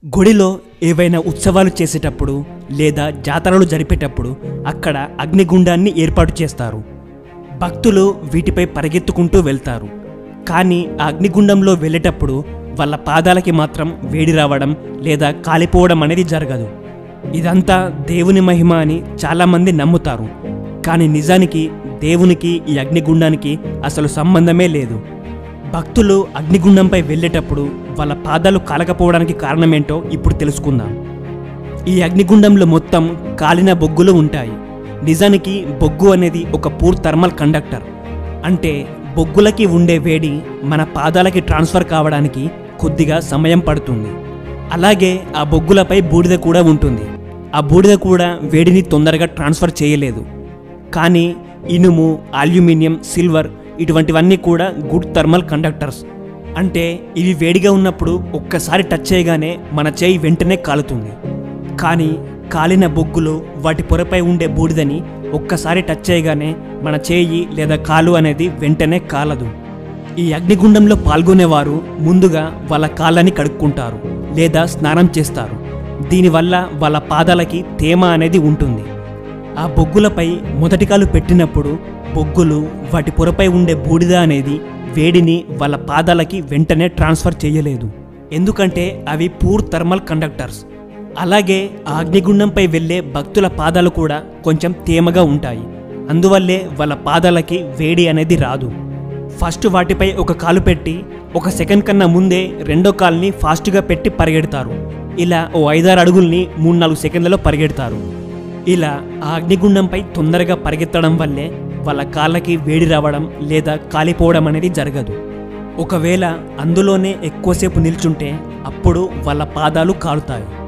గుడిలో ఏవైనా ఉత్సవాలు చేసేటప్పుడు లేదా జాతరలు జరిపేటప్పుడు అక్కడ అగ్నిగుండాన్ని ఏర్పాటు చేస్తారు భక్తులు వీటిపై పరిగెత్తుకుంటూ వెళ్తారు కానీ ఆ అగ్నిగుండంలో వెళ్ళేటప్పుడు వాళ్ళ పాదాలకి మాత్రం వేడి రావడం లేదా కాలిపోవడం అనేది జరగదు ఇదంతా దేవుని మహిమ అని చాలామంది నమ్ముతారు కానీ నిజానికి దేవునికి ఈ అగ్నిగుండానికి అసలు సంబంధమే లేదు భక్తులు అగ్నిగుండంపై వెళ్ళేటప్పుడు వాళ్ళ పాదాలు కాలకపోవడానికి కారణమేంటో ఇప్పుడు తెలుసుకుందాం ఈ అగ్నిగుండంలో మొత్తం కాలిన బొగ్గులు ఉంటాయి నిజానికి బొగ్గు అనేది ఒక పూర్ థర్మల్ కండక్టర్ అంటే బొగ్గులకి ఉండే వేడి మన పాదాలకి ట్రాన్స్ఫర్ కావడానికి కొద్దిగా సమయం పడుతుంది అలాగే ఆ బొగ్గులపై బూడిద కూడా ఉంటుంది ఆ బూడిద కూడా వేడిని తొందరగా ట్రాన్స్ఫర్ చేయలేదు కానీ ఇనుము అల్యూమినియం సిల్వర్ ఇటువంటివన్నీ కూడా గుడ్ థర్మల్ కండక్టర్స్ అంటే ఇవి వేడిగా ఉన్నప్పుడు ఒక్కసారి టచ్ చేయగానే మన చేయి వెంటనే కాలుతుంది కానీ కాలిన బొగ్గులు వాటి పొరపై ఉండే బూడిదని ఒక్కసారి టచ్ చేయగానే మన చేయి లేదా కాలు అనేది వెంటనే కాలదు ఈ అగ్నిగుండంలో పాల్గొనేవారు ముందుగా వాళ్ళ కాళ్ళని కడుక్కుంటారు లేదా స్నానం చేస్తారు దీనివల్ల వాళ్ళ పాదాలకి తేమ అనేది ఉంటుంది ఆ బొగ్గులపై మొదటి కాలు పెట్టినప్పుడు బొగ్గులు వాటి పొరపై ఉండే బూడిద అనేది వేడిని వాళ్ళ పాదాలకి వెంటనే ట్రాన్స్ఫర్ చేయలేదు ఎందుకంటే అవి పూర్ థర్మల్ కండక్టర్స్ అలాగే ఆ అగ్నిగుండంపై వెళ్ళే భక్తుల పాదాలు కూడా కొంచెం తేమగా ఉంటాయి అందువల్లే వాళ్ళ పాదాలకి వేడి అనేది రాదు ఫస్ట్ వాటిపై ఒక కాలు పెట్టి ఒక సెకండ్ కన్నా ముందే రెండో కాల్ని ఫాస్ట్గా పెట్టి పరిగెడతారు ఇలా ఓ ఐదారు అడుగుల్ని మూడు నాలుగు సెకండ్లలో పరిగెడతారు ఇలా ఆ అగ్నిగుండంపై తొందరగా పరిగెత్తడం వల్లే వాళ్ళ కాళ్ళకి వేడి రావడం లేదా కాలిపోవడం అనేది జరగదు ఒకవేళ అందులోనే ఎక్కువసేపు నిల్చుంటే అప్పుడు వాళ్ళ పాదాలు కాలుతాయి